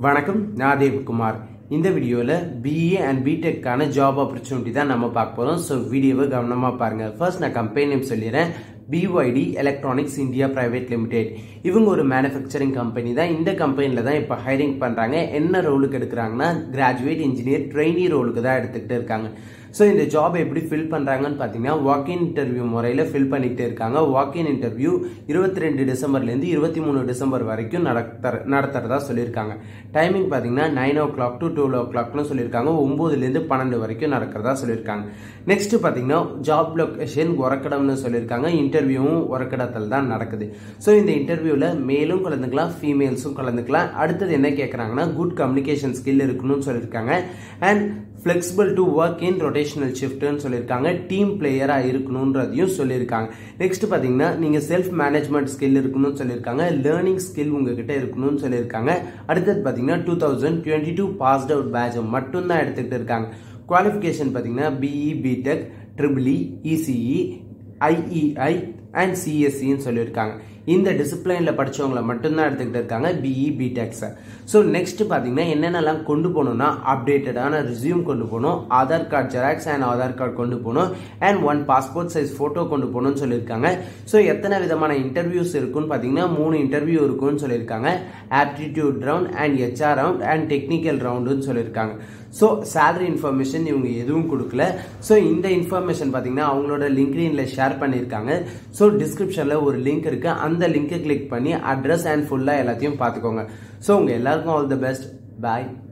வணக்கம் நான் தேவ்குமார் இந்த வீடியோவில் பிஏ அண்ட் பிடெக்கான ஜாப் ஆப்பர்ச்சுனிட்டி தான் நம்ம பார்க்க போகிறோம் ஸோ வீடியோவை கவனமாக பாருங்கள் ஃபர்ஸ்ட் நான் கம்பெனி நேம் சொல்லிடுறேன் BYD electronics India private limited இவங்க ஒரு மேனுஃபேக்சரிங் கம்பெனி தான் இந்த கம்பெனியில் தான் இப்போ ஹைரிங் பண்ணுறாங்க என்ன ரோலுக்கு எடுக்கிறாங்கன்னா கிராஜுவேட் இன்ஜினியர் ட்ரெயினி ரோலுக்கு தான் எடுத்துக்கிட்டு இருக்காங்க ஸோ இந்த ஜாப் எப்படி ஃபில் பண்ணுறாங்கன்னு பார்த்தீங்கன்னா வாக்கின் இன்டர்வியூ முறையில் ஃபில் பண்ணிகிட்டே இருக்காங்க வாக்கின் இன்டர்வியூ இருபத்தி ரெண்டு டிசம்பர்லேருந்து இருபத்தி மூணு டிசம்பர் வரைக்கும் நடத்த நடத்துறதா சொல்லியிருக்காங்க டைமிங் பார்த்தீங்கன்னா nine o'clock to twelve ஓ கிளாக்னு சொல்லியிருக்காங்க ஒம்போதுலேருந்து பன்னெண்டு வரைக்கும் நடக்கிறதா சொல்லியிருக்காங்க நெக்ஸ்ட் பார்த்தீங்கன்னா ஜாப் லொக்கேஷன் உரக்கடம்னு சொல்லியிருக்காங்க இன்டர்வியூவும் உரக்கடத்தில் தான் நடக்குது ஸோ இந்த இன்டர்வியூவில் மேலும் கலந்துக்கலாம் ஃபீமேல்ஸும் கலந்துக்கலாம் அடுத்தது என்ன கேட்குறாங்கன்னா குட் கம்யூனிகேஷன் ஸ்கில் இருக்கணும்னு சொல்லியிருக்காங்க and flexible to work in rotational ஷிஃப்ட்னு சொல்லியிருக்காங்க டீம் பிளேயராக இருக்கணுன்றதையும் சொல்லியிருக்காங்க நெக்ஸ்ட் பார்த்தீங்கன்னா நீங்கள் செல்ஃப் மேனேஜ்மெண்ட் ஸ்கில் இருக்கணும்னு சொல்லியிருக்காங்க லேர்னிங் ஸ்கில் உங்ககிட்ட இருக்கணும்னு சொல்லியிருக்காங்க அடுத்தது பார்த்தீங்கன்னா two thousand twenty two passed out batch மட்டும்தான் எடுத்துக்கிட்டு இருக்காங்க குவாலிஃபிகேஷன் பார்த்தீங்கன்னா BE BTech triple ECE EEE and சிஎஸ்சின்னு சொல்லியிருக்காங்க இந்த டிசிப்ளைனில் படித்தவங்கள மட்டும்தான் எடுத்துக்கிட்டு இருக்காங்க பிஇ பிடெக்ஸை ஸோ நெக்ஸ்ட் பார்த்தீங்கன்னா என்னென்னலாம் கொண்டு போகணும்னா அப்டேட்டடான ரிசியூம் கொண்டு போகணும் Aadhaar card xerox and Aadhaar card கொண்டு போகணும் and one passport size photo கொண்டு போகணும்னு சொல்லியிருக்காங்க ஸோ எத்தனை விதமான இன்டர்வியூஸ் இருக்குன்னு பார்த்தீங்கன்னா மூணு இன்டர்வியூ இருக்குன்னு சொல்லியிருக்காங்க aptitude round and HR round and technical ரவுண்டுன்னு சொல்லியிருக்காங்க ஸோ சேலரி இன்ஃபர்மேஷன் இவங்க எதுவும் கொடுக்கல ஸோ இந்த இன்ஃபர்மேஷன் பார்த்தீங்கன்னா அவங்களோட லிங்க்டின்ல ஷேர் பண்ணியிருக்காங்க ஸோ டிஸ்கிரிப்ஷனில் ஒரு லிங்க் இருக்கு அந்த லிங்கை கிளிக் பண்ணி அட்ரஸ் அண்ட் ஃபுல்லாக எல்லாத்தையும் பார்த்துக்கோங்க ஸோ உங்கள் எல்லாருக்கும் ஆல் தி பெஸ்ட் பாய்